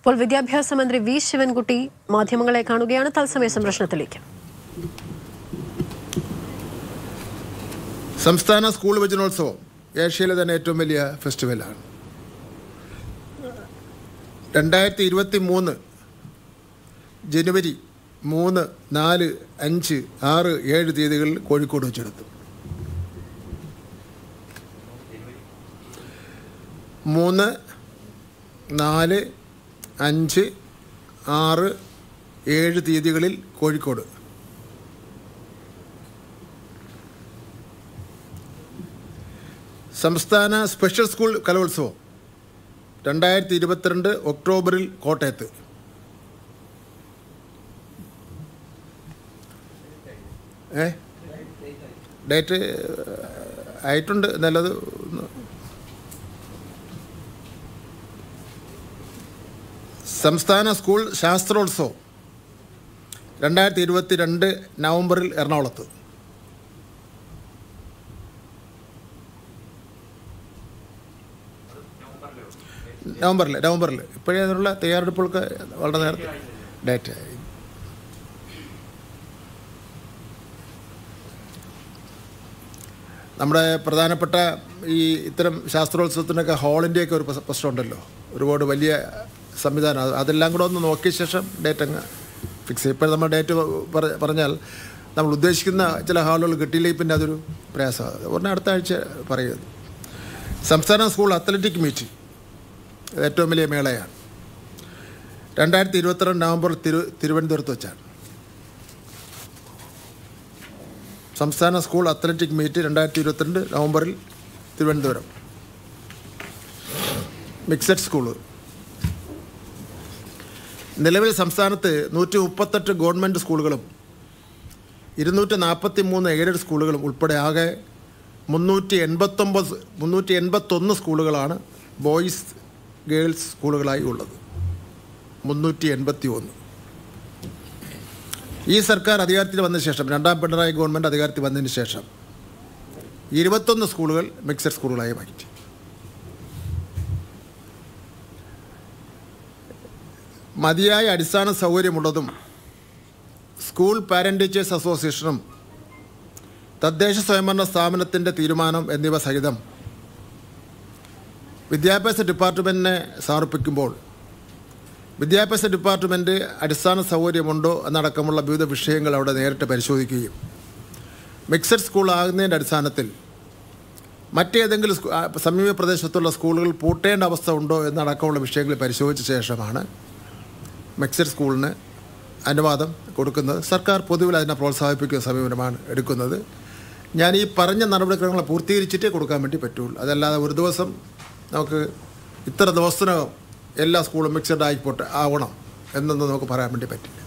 ഇപ്പോൾ വിദ്യാഭ്യാസ മന്ത്രി വി ശിവൻകുട്ടി മാധ്യമങ്ങളെ കാണുകയാണ് തത്സമയ സംരക്ഷണത്തിലേക്ക് സംസ്ഥാന സ്കൂൾ വചനോത്സവം ഏഷ്യയിലെ തന്നെ ഏറ്റവും വലിയ ഫെസ്റ്റിവലാണ് രണ്ടായിരത്തി ഇരുപത്തി മൂന്ന് ജനുവരി മൂന്ന് നാല് അഞ്ച് ആറ് ഏഴ് തീയതികളിൽ കോഴിക്കോട് വെച്ചെടുത്തു മൂന്ന് നാല് അഞ്ച് ആറ് ഏഴ് തീയതികളിൽ കോഴിക്കോട് സംസ്ഥാന സ്പെഷ്യൽ സ്കൂൾ കലോത്സവം രണ്ടായിരത്തി ഇരുപത്തിരണ്ട് ഒക്ടോബറിൽ കോട്ടയത്ത് ഏ ഡേറ്റ് ആയിട്ടുണ്ട് നല്ലത് സംസ്ഥാന സ്കൂൾ ശാസ്ത്രോത്സവം രണ്ടായിരത്തി ഇരുപത്തി രണ്ട് നവംബറിൽ എറണാകുളത്ത് നവംബറിൽ നവംബറിൽ ഇപ്പോഴേ അതിനുള്ള തയ്യാറെടുപ്പുകൾക്ക് വളരെ നേരത്തെ ഡേറ്റ് ആയി നമ്മുടെ പ്രധാനപ്പെട്ട ഈ ഇത്തരം ശാസ്ത്രോത്സവത്തിനൊക്കെ ഹാളിൻ്റെയൊക്കെ ഒരു പ്രശ്- പ്രശ്നമുണ്ടല്ലോ ഒരുപാട് വലിയ സംവിധാനം അത് അതെല്ലാം കൂടെ ഒന്ന് നോക്കിയ ശേഷം ഡേറ്റ് അങ്ങ് ഫിക്സ് ചെയ്യും ഇപ്പോൾ നമ്മൾ ഡേറ്റ് പറ- പറഞ്ഞാൽ നമ്മൾ ഉദ്ദേശിക്കുന്ന ചില ഹാളുകൾ കിട്ടിയില്ലെങ്കിൽ പിന്നെ അതൊരു പ്രയാസമാണ് ഉടനെ അടുത്ത ആഴ്ച പറയുന്നത് സംസ്ഥാന സ്കൂൾ അത്ലറ്റിക് മീറ്റ് ഇത് ഏറ്റവും വലിയ മേളയാണ് രണ്ടായിരത്തി ഇരുപത്തിരണ്ട് നവംബർ തിരു തിരുവനന്തപുരത്ത് വെച്ചാണ് സംസ്ഥാന സ്കൂൾ അത്ലറ്റിക് മീറ്റ് രണ്ടായിരത്തി ഇരുപത്തിരണ്ട് നവംബറിൽ തിരുവനന്തപുരം മിക്സഡ് സ്കൂള് നിലവിൽ സംസ്ഥാനത്ത് നൂറ്റി മുപ്പത്തെട്ട് ഗവൺമെൻറ് സ്കൂളുകളും ഇരുന്നൂറ്റി നാൽപ്പത്തി മൂന്ന് എയ്ഡഡ് സ്കൂളുകളും ഉൾപ്പെടെ ആകെ മുന്നൂറ്റി എൺപത്തൊമ്പത് മുന്നൂറ്റി എൺപത്തൊന്ന് സ്കൂളുകളാണ് ബോയ്സ് ഗേൾസ് സ്കൂളുകളായി ഉള്ളത് മുന്നൂറ്റി എൺപത്തി ഒന്ന് ഈ സർക്കാർ അധികാരത്തിൽ വന്ന ശേഷം രണ്ടാം പിണറായി ഗവൺമെൻറ് അധികാരത്തിൽ വന്നതിന് ശേഷം ഇരുപത്തൊന്ന് സ്കൂളുകൾ മിക്സഡ് സ്കൂളുകളായി മാറ്റി മതിയായ അടിസ്ഥാന സൗകര്യമുള്ളതും സ്കൂൾ പാരൻ്റ് ടീച്ചേഴ്സ് അസോസിയേഷനും തദ്ദേശ സ്വയംഭരണ സ്ഥാപനത്തിൻ്റെ തീരുമാനം എന്നിവ സഹിതം വിദ്യാഭ്യാസ ഡിപ്പാർട്ട്മെൻറ്റിനെ സമർപ്പിക്കുമ്പോൾ വിദ്യാഭ്യാസ ഡിപ്പാർട്ട്മെൻറ്റ് അടിസ്ഥാന സൗകര്യമുണ്ടോ എന്നടക്കമുള്ള വിവിധ വിഷയങ്ങൾ അവിടെ നേരിട്ട് പരിശോധിക്കുകയും മിക്സഡ് സ്കൂൾ ആകുന്നതിൻ്റെ അടിസ്ഥാനത്തിൽ മറ്റേതെങ്കിലും സ്കൂ- ആ, സമീപ പ്രദേശത്തുള്ള സ്കൂളുകൾ പൂട്ടേണ്ട അവസ്ഥ ഉണ്ടോ എന്നടക്കമുള്ള വിഷയങ്ങൾ പരിശോധിച്ച ശേഷമാണ് മിക്സഡ് സ്കൂളിന് അനുവാദം കൊടുക്കുന്നത് സർക്കാർ പൊതുവിൽ അതിനെ പ്രോത്സാഹിപ്പിക്കുന്ന സമീപനമാണ് എടുക്കുന്നത് ഞാൻ ഈ പറഞ്ഞ നടപടിക്രമങ്ങൾ പൂർത്തീകരിച്ചിട്ടേ കൊടുക്കാൻ വേണ്ടി പറ്റുള്ളൂ അതല്ലാതെ ഒരു ദിവസം നമുക്ക് ഇത്ര ദിവസത്തിനകം എല്ലാ സ്കൂളും മിക്സഡ് ആയിപ്പോട്ടെ ആവണം എന്നൊന്നും നമുക്ക് പറയാൻ വേണ്ടി പറ്റില്ല